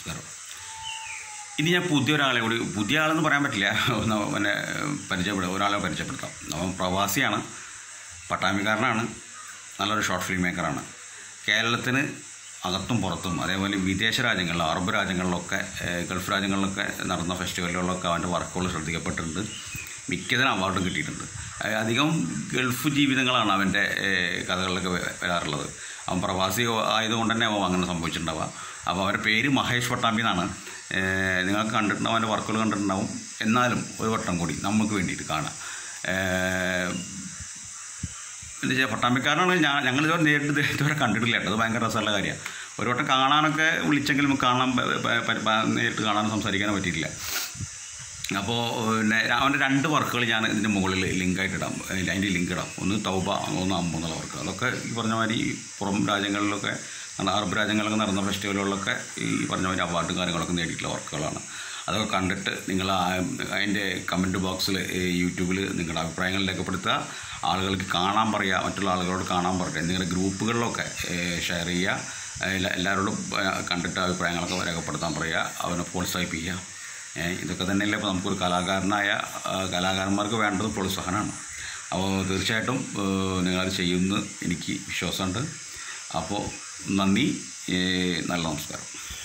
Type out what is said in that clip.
നമസ്കാരം ഇനി ഞാൻ പുതിയ ഒരാളെ കൂടി പുതിയ ആളെന്ന് പറയാൻ പറ്റില്ല ഒന്ന് പിന്നെ പരിചയപ്പെടുക ഒരാളെ പരിചയപ്പെടുത്താം അവൻ പ്രവാസിയാണ് പട്ടാമ്പിക്കാരനാണ് നല്ലൊരു ഷോർട്ട് ഫിലിം മേക്കറാണ് കേരളത്തിന് അകത്തും പുറത്തും അതേപോലെ വിദേശ രാജ്യങ്ങളിൽ അറബ് രാജ്യങ്ങളിലൊക്കെ ഏഹ്, ഗൾഫ് രാജ്യങ്ങളിലൊക്കെ നടന്ന ഫെസ്റ്റിവലുകളിലൊക്കെ അവൻ്റെ വർക്കുകൾ ശ്രദ്ധിക്കപ്പെട്ടിട്ടുണ്ട് മിക്കതിനും അവാർഡും കിട്ടിയിട്ടുണ്ട് ഏഹ്, അധികം ഗൾഫ് ജീവിതങ്ങളാണ് അവൻ്റെ ഏഹ്, കഥകളിലൊക്കെ വ- വരാറുള്ളത് അവൻ പ്രവാസി ആയതുകൊണ്ട് തന്നെ അവൻ അങ്ങനെ സംഭവിച്ചിട്ടുണ്ടാവുക അപ്പോൾ അവൻ്റെ പേര് മഹേഷ് പട്ടാമ്പി എന്നാണ് ഏഹ്, നിങ്ങൾക്ക് കണ്ടിട്ടുണ്ടാവും അവൻ്റെ വർക്കുകൾ കണ്ടിട്ടുണ്ടാവും എന്നാലും ഒരു വട്ടം കൂടി നമുക്ക് വേണ്ടിയിട്ട് കാണാം ഏഹ്, എന്താ വെച്ചാൽ പട്ടാമ്പിക്കാരനാണ് ഞാൻ ഞങ്ങൾ ഇതുവരെ നേരിട്ട് ഇത് ഇതുവരെ കണ്ടിട്ടില്ല കേട്ടോ അത് ഭയങ്കര രസമുള്ള കാര്യമാണ് ഒരു വട്ടം കാണാനൊക്കെ വിളിച്ചെങ്കിലും കാണാൻ പ- പ- പ- പ- നേരിട്ട് കാണാനും സംസാരിക്കാനും പറ്റിയിട്ടില്ല അപ്പോൾ പിന്നെ അവൻ്റെ രണ്ട് വർക്കുകൾ ഞാൻ ഇതിൻ്റെ മുകളിൽ ലിങ്കായിട്ട് ഇടാം അതിൻ്റെ അതിൻ്റെ ലിങ്ക് ഇടാം ഒന്ന് തൗബ ഒന്ന് അമ്പ എന്നുള്ള വർക്ക് അതൊക്കെ ഈ പറഞ്ഞ മാതിരി പുറം രാജ്യങ്ങളിലൊക്കെ നടന്ന അറബ് രാജ്യങ്ങളിലൊക്കെ നടന്ന ഫെസ്റ്റിവലുകളിലൊക്കെ ഈ പറഞ്ഞ മാതിരി അവാർഡും കാര്യങ്ങളൊക്കെ നേടിയിട്ടുള്ള വർക്കുകളാണ് അതൊക്കെ കണ്ടിട്ട് നിങ്ങൾ അതിൻ്റെ കമൻറ്റ് ബോക്സിൽ യൂട്യൂബിൽ നിങ്ങളുടെ അഭിപ്രായങ്ങൾ രേഖപ്പെടുത്തുക ആളുകൾക്ക് കാണാൻ പറയുക മറ്റുള്ള ആളുകളോട് കാണാൻ പറയുക നിങ്ങളുടെ ഗ്രൂപ്പുകളിലൊക്കെ ഷെയർ ചെയ്യുക എല്ലാ- എല്ലാവരോടും ഏഹ്, കണ്ടിട്ട് അഭിപ്രായങ്ങളൊക്കെ രേഖപ്പെടുത്താൻ പറയുക അവനെ പ്രോത്സാഹിപ്പിക്കുക ഏഹ് ഇതൊക്കെ തന്നെയല്ലേ ഇപ്പോൾ നമുക്കൊരു കലാകാരനായ ആ, കലാകാരന്മാർക്ക് വേണ്ടത് പ്രോത്സാഹനമാണ് അപ്പോൾ തീർച്ചയായിട്ടും ഏഹ്, നിങ്ങളത് ചെയ്യുമെന്ന് എനിക്ക് വിശ്വാസമുണ്ട് അപ്പോൾ നന്ദി ഏഹ്, നല്ല നമസ്കാരം